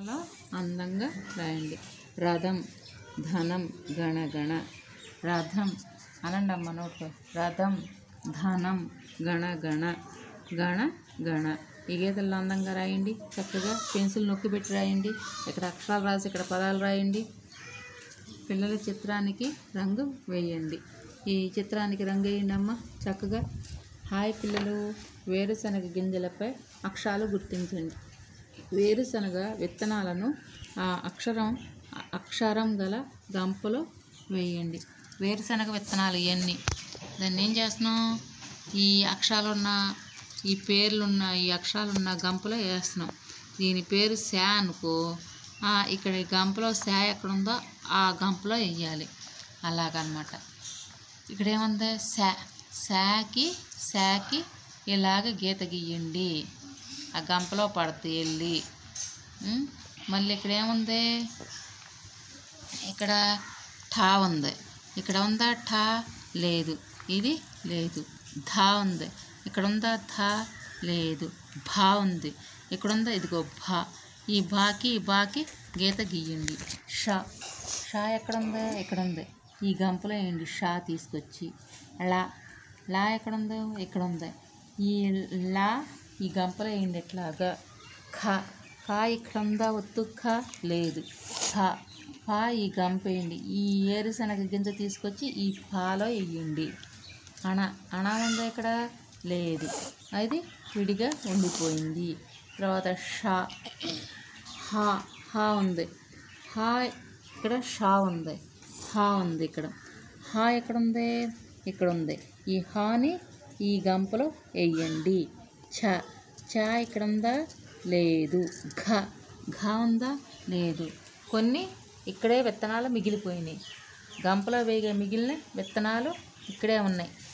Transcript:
అక్షరాలలో అందంగా రాయండి రథం ధనం గణగణ రథం అనండి అమ్మ నోట్లో రథం ధనం గణగణ గణ గణ ఈ గీతల్లో అందంగా రాయండి చక్కగా పెన్సిల్ నొక్కి పెట్టి రాయండి ఇక్కడ అక్షరాలు రాసి ఇక్కడ పదాలు రాయండి పిల్లల చిత్రానికి రంగు వేయండి ఈ చిత్రానికి రంగు వేయండి అమ్మ చక్కగా హాయ్ పిల్లలు వేరుశనగ గింజలపై అక్షరాలు గుర్తించండి వేరుశనగ విత్తనాలను ఆ అక్షరం అక్షరం గల గంపలో వేయండి వేరుశనగ విత్తనాలు ఇవన్నీ దాన్ని ఏం చేస్తున్నాం ఈ అక్షరాలున్న ఈ పేర్లున్న ఈ అక్షరాలున్న గంపలో వేస్తున్నాం దీని పేరు శా అనుకో ఆ, ఇక్కడ ఈ గంపలో శా ఎక్కడ ఉందో ఆ గంపలో వేయాలి అలాగనమాట ఇక్కడ ఏముంది శా శాకి శాకి ఇలాగ గీత గీయండి ఆ గంపలో పడుతుంది వెళ్ళి ఉం? మళ్ళీ ఇక్కడ ఏముంది ఇక్కడ ఠా ఉంది ఇక్కడ ఉందా ఠా లేదు ఇది లేదు ధా ఉంది ఇక్కడ ఉందా ధా లేదు భా ఉంది ఇక్కడ ఉందా ఇదిగో భా ఈ బాకి ఈ బాకి గీత గీయండి షా షా ఎక్కడ ఉంది ఇక్కడ ఉంది ఈ గంపలో వేయండి షా తీసుకొచ్చి లా లా ఎక్కడ ఉందో ఇక్కడ ఉంది ఈ లా ఈ గంపలో వేయండి ఎట్లాగా ఖ ఖా ఇక్కడ ఉందా ఒత్తు ఖ లేదు ఫ ఫా ఈ గంప వేయండి ఈ ఏరుశనగ గింజ తీసుకొచ్చి ఈ ఫాలో వేయండి అణ అణ ఉందా ఇక్కడ లేదు అది విడిగా ఉండిపోయింది తర్వాత షా హా హా ఉంది హా ఇక్కడ షా ఉంది హా ఉంది ఇక్కడ హా ఎక్కడ ఉంది ఇక్కడ ఉంది ఈ హాని ఈ గంపలో వేయండి ఛ చ ఇక్కడ ఉందా లేదు ఘ ఘ ఉందా లేదు కొన్ని ఇక్కడే విత్తనాలు మిగిలిపోయినాయి గంపలో వేగే మిగిలిన విత్తనాలు ఇక్కడే ఉన్నాయి